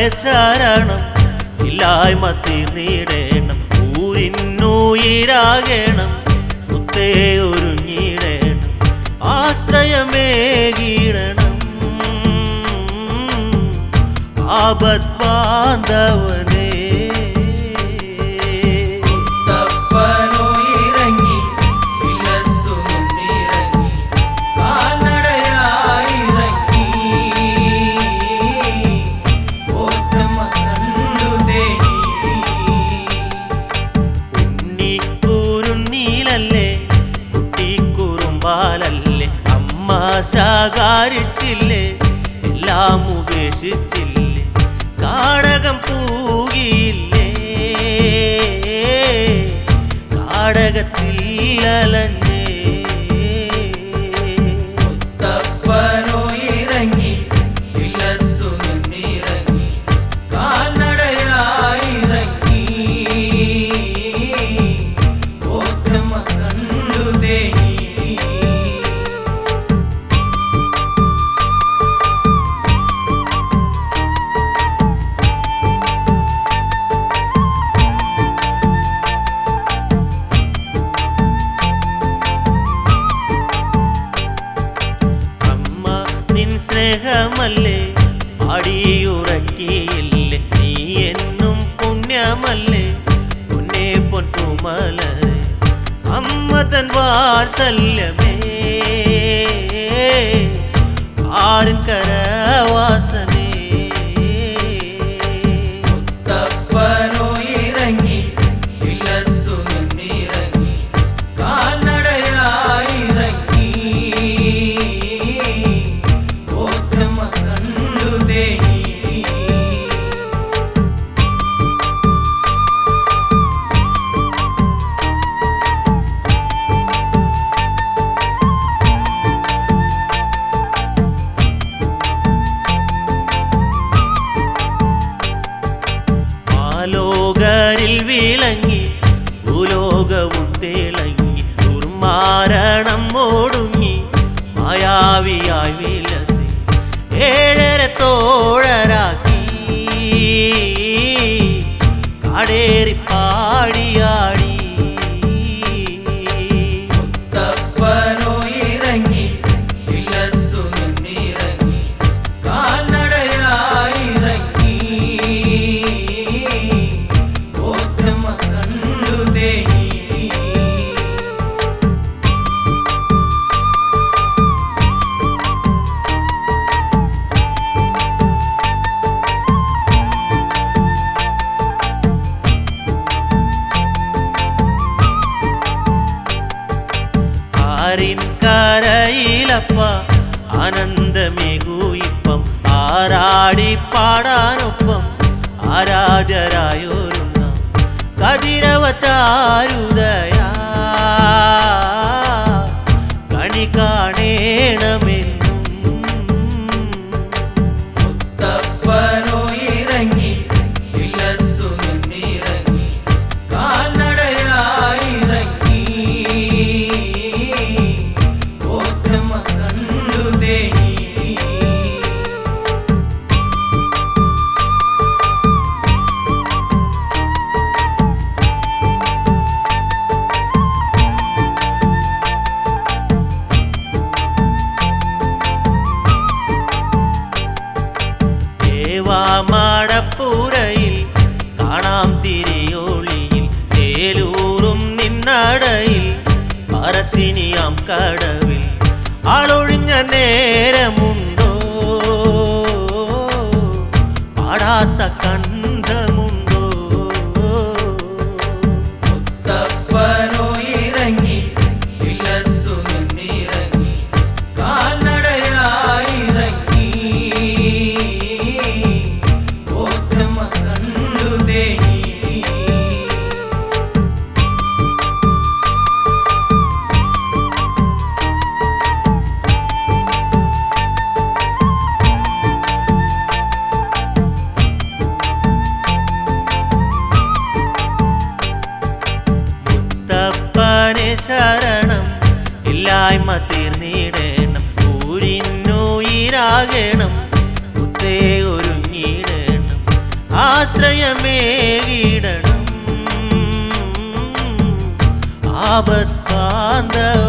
ശരണം ഇല്ലായ്മ തീർന്നിടേണം ഊരിന്നുയിരാകണം മുത്തേ ഒരുങ്ങിടേണം ആശ്രയമേകിടണം ആപത് ബാന്ധവനേ തപ്പനോ ഇറങ്ങി ഇല്ലത്തു നിന്നിറങ്ങി കാൽനടയായി ഇറങ്ങി ഓത്തമ കണ്ടു തേങ്ങി ഉണ്ണിക്കൂരുന്നീലല്ലേ കുട്ടിക്കുറുമ്പാലല്ലേ അമ്മ ശകാരിച്ചില്ലേ എല്ലാം ഉപേക്ഷിച്ചില്ലേ കാടകം പൂകിയില്ലേ കാടകത്തിൽ അലഞ്ഞേ തപ്പനോ ഇറങ്ങി ഇല്ലത്തു നിന്നിറങ്ങി കാൽനടയായി ഇറങ്ങി ഓത്തമ കണ്ടു തേങ്ങി അമ്മ നിൻ സ്നേഹമല്ലേ അടിയുറക്കിയില്ലേ നീ എന്നും പുണ്യമല്ലേ പൊന്നെ പൊൻപുമലേ അമ്മ തൻ വാത്സല്യമേ ആരിൻ കരവാസനേ തപ്പനോ ഇറങ്ങി ഇല്ലത്തു നിന്നിറങ്ങി കാൽനടയായി ഇറങ്ങി ഓത്തമ കണ്ടു തേങ്ങി ആലോകരിൽ വിളങ്ങി ഭൂലോകവും തിളങ്ങി ദുർമാരണം ഒടുങ്ങി മായാവിയായി വിലസി ഏഴര തോഴരാക്കി കാടേറി പാടിയാടി തപ്പനോ ഇറങ്ങി ഇല്ലത്തു നിന്നിറങ്ങി കാൽനടയായി ഇറങ്ങി ഓത്തമ കണ്ടു തേങ്ങി ആരിൻ കരയിലപ്പ ആനന്ദമേകൂ ഇപ്പം ആരാടി പാടാനൊപ്പം ആരാധ്യരായൊരുന്ന കതിരവ ചാരുതയാ കണി കാണേണമെന്നും തപ്പനോ ഇറങ്ങി ഇല്ലത്തു നിന്നിറങ്ങി കാൽനടയായി ഇറങ്ങി ഓത്തമ കണ്ടു തേങ്ങി ദേവാമാടപ്പുരയിൽ കാണാം തിരിയൊളിയിൽ തേലൂറും നിന്നടയിൽ പറസിനിയാം കടവിൽ ആളൊഴിഞ്ഞ നേരമുണ്ടോ പാടാത്ത കണ്ഠമുണ്ടോ തപ്പനോ ഇറങ്ങി ഇല്ലത്തു നിന്നിറങ്ങി കാൽനടയായി ഇറങ്ങി ഓത്തമ കണ്ടു തേങ്ങി മുത്തപ്പനെ ശരണം ഇല്ലായ്മ തീർന്നിടേണം ഊരിന്നുയിരാകണം മുത്തേ ഒരുങ്ങിടേണം ആശ്രയമേകിടണം ആപത്കാന്തവ